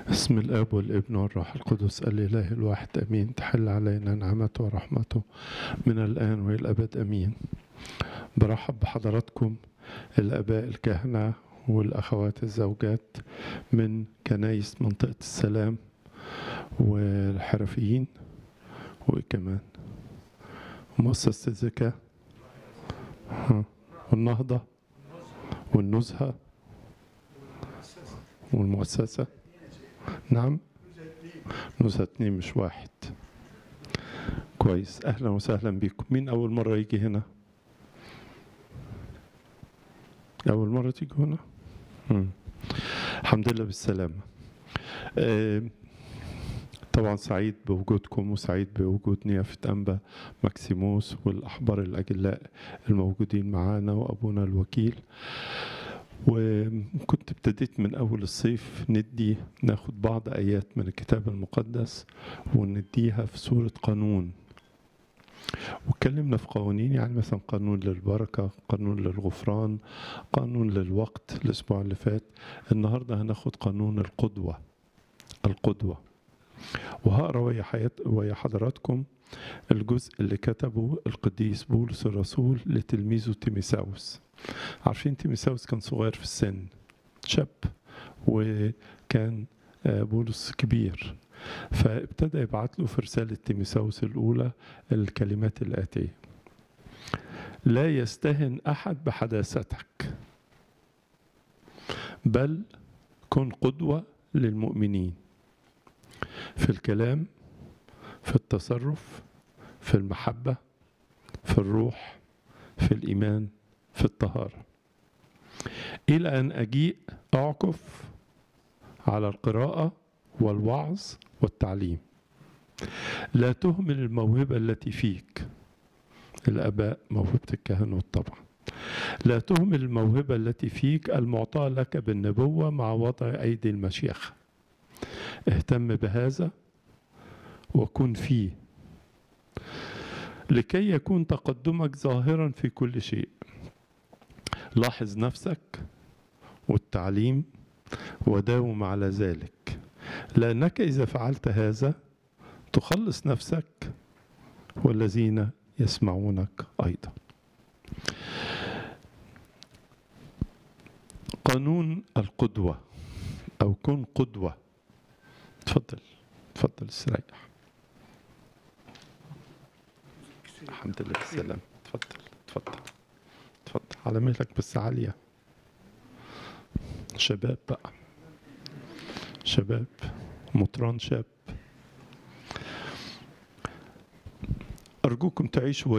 باسم الاب والابن والروح القدس الاله الواحد امين تحل علينا نعمته ورحمته من الان والى الابد امين برحب بحضراتكم الاباء الكهنه والاخوات الزوجات من كنايس منطقه السلام والحرفيين وكمان مؤسسه الزكاه ها، والنهضه والنزهه والمؤسسه نعم نزهة اتنين مش واحد كويس اهلا وسهلا بكم مين اول مرة يجي هنا اول مرة تيجي هنا مم. الحمد لله بالسلامة آه، طبعا سعيد بوجودكم وسعيد بوجود نيافة أنبا ماكسيموس والأحبار الأجلاء الموجودين معانا وأبونا الوكيل وكنت ابتديت من أول الصيف ندي ناخد بعض آيات من الكتاب المقدس ونديها في سورة قانون واتكلمنا في قوانين يعني مثلا قانون للبركة قانون للغفران قانون للوقت الأسبوع اللي فات النهاردة هناخد قانون القدوة القدوة وهقرا ويا حياة ويا حضراتكم الجزء اللي كتبه القديس بولس الرسول لتلميذه تيميساوس عارفين تيميساوس كان صغير في السن شاب وكان آه، بولس كبير فابتدى يبعت له في رسالة تيميساوس الأولى الكلمات الآتية لا يستهن أحد بحداثتك بل كن قدوة للمؤمنين في الكلام في التصرف في المحبة في الروح في الإيمان في الطهارة إلى أن أجيء أعكف على القراءة والوعظ والتعليم لا تهمل الموهبة التي فيك الآباء موهبة الكهنوت طبعا لا تهمل الموهبة التي فيك المعطاة لك بالنبوة مع وضع أيدي المشيخة اهتم بهذا وكن فيه لكي يكون تقدمك ظاهرا في كل شيء لاحظ نفسك والتعليم وداوم على ذلك لأنك إذا فعلت هذا تخلص نفسك والذين يسمعونك أيضا قانون القدوة أو كن قدوة تفضل تفضل استريح الحمد لله بالسلامة تفضل تفضل تفضل على مهلك بس عالية شباب بقى شباب مطران شاب أرجوكم تعيشوا